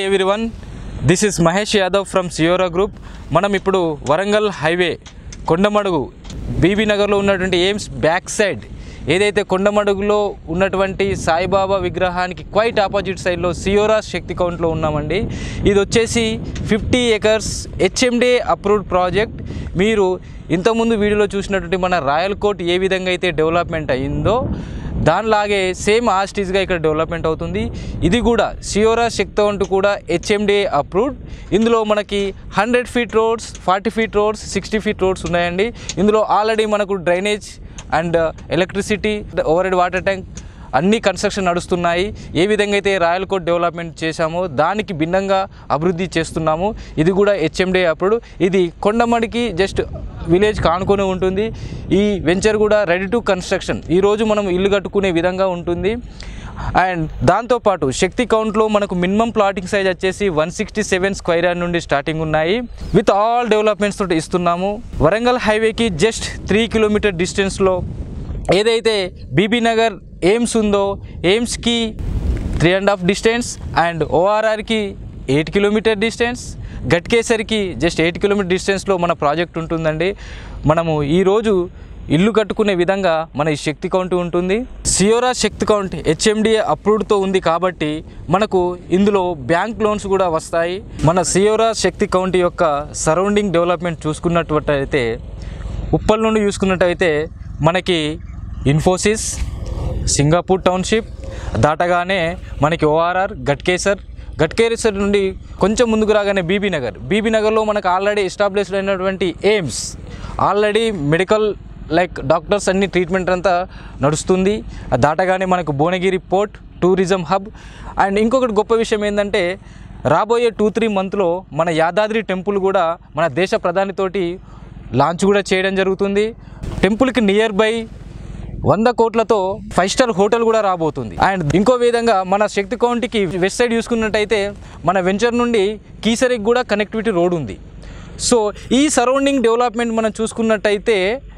Everyone this is Mahesh Yadav from Siora group మనం ఇప్పుడు Warangal highway Kondamadugu BB నగర్లో ఉన్నటువంటి ఎయిమ్స్ బ్యాక్ సైడ్ ఏదైతే కొండమడుగులో ఉన్నటువంటి సాయిబాబా విగ్రహానికి క్వైట్ ఆపోజిట్ సైడ్లో సియోరా శక్తి కౌంట్లో ఉన్నామండి ఇది వచ్చేసి fifty acres HMDA approved project మీరు ఇంతకుముందు వీడియోలో చూసినటువంటి మన రాయల్ కోట్ ఏ విధంగా అయితే డెవలప్మెంట్ అయిందో దానిలాగే సేమ్ ఆస్టీస్గా ఇక్కడ డెవలప్మెంట్ అవుతుంది ఇది కూడా సియోరా శక్తి అంటూ కూడా హెచ్ఎండిఏ అప్రూవ్డ్ ఇందులో మనకి hundred feet roads forty feet roads sixty feet roads ఉన్నాయండి ఇందులో ఆల్రెడీ మనకు drainage and electricity over head water tank అన్ని కన్స్ట్రక్షన్ నడుస్తున్నాయి ఏ విధంగా అయితే రాయల్ కోట్ డెవలప్మెంట్ చేశామో దానికి భిన్నంగా అభివృద్ధి చేస్తున్నాము ఇది కూడా హెచ్ఎండే అప్పుడు ఇది కొండమడికి జస్ట్ విలేజ్ కానుకొని ఉంటుంది ఈ వెంచర్ కూడా రెడీ టు కన్స్ట్రక్షన్ ఈరోజు మనం ఇల్లు కట్టుకునే విధంగా ఉంటుంది అండ్ దాంతోపాటు శక్తి కౌంట్లో మనకు మినిమం ప్లాటింగ్ సైజ్ వచ్చేసి one sixty seven square yard నుండి స్టార్టింగ్ ఉన్నాయి విత్ ఆల్ డెవలప్మెంట్స్ తోటి ఇస్తున్నాము వరంగల్ హైవేకి జస్ట్ త్రీ కిలోమీటర్ డిస్టెన్స్లో ఏదైతే బీబీ నగర్ ఎయిమ్స్ ఉందో ఎయిమ్స్కి three and half distance and ఓఆర్ఆర్కి ఎయిట్ కిలోమీటర్ డిస్టెన్స్ గట్కేసరికి జస్ట్ ఎయిట్ కిలోమీటర్ డిస్టెన్స్లో మన ప్రాజెక్ట్ ఉంటుందండి మనము ఈరోజు ఇల్లు కట్టుకునే విధంగా మన ఈ శక్తి కౌంట్ ఉంటుంది సియోరా శక్తి కౌంట్ హెచ్ఎండిఏ అప్రూవ్డ్తో ఉంది కాబట్టి మనకు ఇందులో బ్యాంక్ లోన్స్ కూడా వస్తాయి మన సియోరా శక్తి కౌంట్ యొక్క సరౌండింగ్ డెవలప్మెంట్ చూసుకున్నట్టయితే ఉప్పల్ నుండి చూసుకున్నట్టయితే మనకి ఇన్ఫోసిస్ సింగపూర్ టౌన్షిప్ దాటగానే మనకి ఓఆర్ఆర్ గట్కేసర్ గట్కేసర్ నుండి కొంచెం ముందుకు రాగానే బీబీ నగర్ బీబీ నగర్లో మనకు ఆల్రెడీ ఎస్టాబ్లిష్డ్ అయినటువంటి AIIMS already medical like doctors అన్ని ట్రీట్మెంట్ అంతా నడుస్తుంది అది దాటగానే మనకు Bhuvanagiri fort tourism hub and ఇంకొకటి గొప్ప విషయం ఏంటంటే రాబోయే టూ త్రీ మంత్లో మన యాదాద్రి టెంపుల్ కూడా మన దేశ ప్రధానితోటి లాంచ్ కూడా చేయడం జరుగుతుంది టెంపుల్కి నియర్ బై వంద కోట్లతో ఫైవ్ స్టార్ హోటల్ కూడా రాబోతుంది అండ్ ఇంకో విధంగా మన శక్తి కౌంటీకి వెస్ట్ సైడ్ చూసుకున్నట్టయితే మన వెంచర్ నుండి కీసరికి కూడా కనెక్టివిటీ రోడ్ ఉంది సో ఈ సరౌండింగ్ డెవలప్మెంట్ మనం చూసుకున్నట్టయితే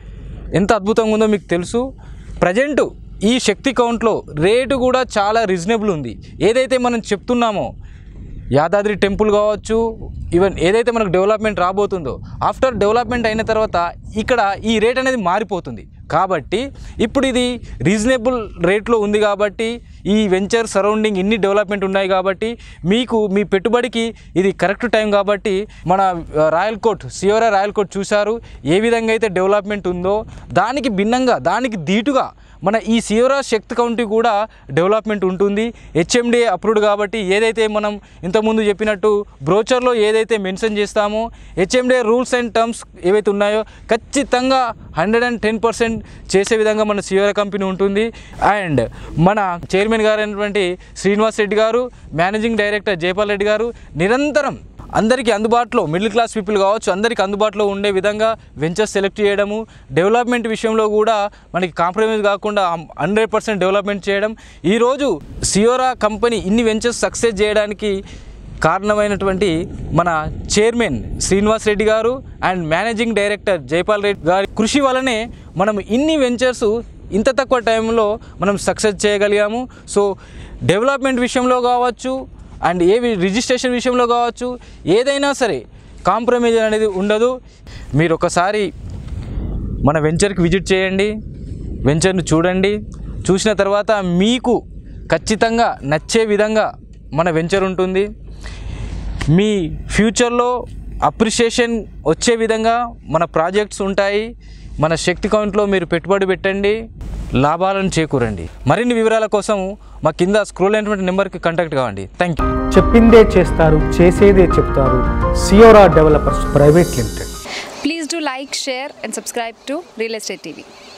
ఎంత అద్భుతంగా ఉందో మీకు తెలుసు ప్రజెంట్ ఈ శక్తి కౌంట్లో రేటు కూడా చాలా రీజనబుల్ ఉంది ఏదైతే మనం చెప్తున్నామో యాదాద్రి టెంపుల్ కావచ్చు ఈవెన్ ఏదైతే మనకు డెవలప్మెంట్ రాబోతుందో ఆఫ్టర్ డెవలప్మెంట్ అయిన తర్వాత ఇక్కడ ఈ రేట్ అనేది మారిపోతుంది కాబట్టి ఇప్పుడు ఇది రీజనబుల్ రేట్లో ఉంది కాబట్టి ఈ వెంచర్ సరౌండింగ్ ఇన్ని డెవలప్మెంట్ ఉన్నాయి కాబట్టి మీకు మీ పెట్టుబడికి ఇది కరెక్ట్ టైం కాబట్టి మన ఆ, royal court Siora royal court చూశారు ఏ విధంగా అయితే డెవలప్మెంట్ ఉందో దానికి భిన్నంగా దానికి ధీటుగా మన ఈ సియోరా శక్తి కౌంటీ కూడా డెవలప్మెంట్ ఉంటుంది హెచ్ఎండిఏ అప్రూవ్డ్ కాబట్టి ఏదైతే మనం ఇంతకుముందు చెప్పినట్టు బ్రోచర్లో ఏదైతే మెన్షన్ చేస్తామో హెచ్ఎండిఏ రూల్స్ అండ్ టర్మ్స్ ఏవైతే ఉన్నాయో ఖచ్చితంగా హండ్రెడ్ అండ్ టెన్ పర్సెంట్ చేసే విధంగా మన సియోరా కంపెనీ ఉంటుంది అండ్ మన చైర్మన్ గారు అయినటువంటి శ్రీనివాస్ రెడ్డి గారు మేనేజింగ్ డైరెక్టర్ జయపాల్ రెడ్డి గారు నిరంతరం అందరికీ అందుబాటులో మిడిల్ క్లాస్ పీపుల్ కావచ్చు అందరికీ అందుబాటులో ఉండే విధంగా వెంచర్స్ సెలెక్ట్ చేయడము డెవలప్మెంట్ విషయంలో కూడా మనకి కాంప్రమైజ్ కాకుండా హండ్రెడ్ పర్సెంట్ డెవలప్మెంట్ చేయడం ఈరోజు సియోరా కంపెనీ ఇన్ని వెంచర్స్ సక్సెస్ చేయడానికి కారణమైనటువంటి మన చైర్మన్ శ్రీనివాస్ రెడ్డి గారు and managing director Jaipal Reddy గారి కృషి వలనే మనం ఇన్ని వెంచర్స్ ఇంత తక్కువ టైంలో మనం సక్సెస్ చేయగలిగాము సో డెవలప్మెంట్ విషయంలో కావచ్చు అండ్ ఏ రిజిస్ట్రేషన్ విషయంలో కావచ్చు ఏదైనా సరే కాంప్రమైజ్ అనేది ఉండదు మీరు ఒకసారి మన వెంచర్కి విజిట్ చేయండి వెంచర్ని చూడండి చూసిన తర్వాత మీకు ఖచ్చితంగా నచ్చే విధంగా మన వెంచర్ ఉంటుంది మీ ఫ్యూచర్లో అప్రిషియేషన్ వచ్చే విధంగా మన ప్రాజెక్ట్స్ ఉంటాయి మన శక్తి కౌంట్లో మీరు పెట్టుబడి పెట్టండి లాభాలను చేకూరండి మరిన్ని వివరాల కోసం మా కింద స్క్రోల్ అయినటువంటి నెంబర్కి కాంటాక్ట్ కావండి థ్యాంక్ యూ చెప్పిందే చేస్తారు చేసేదే చెప్తారు Siora developers private limited Please do like, share, and subscribe to Real Estate TV.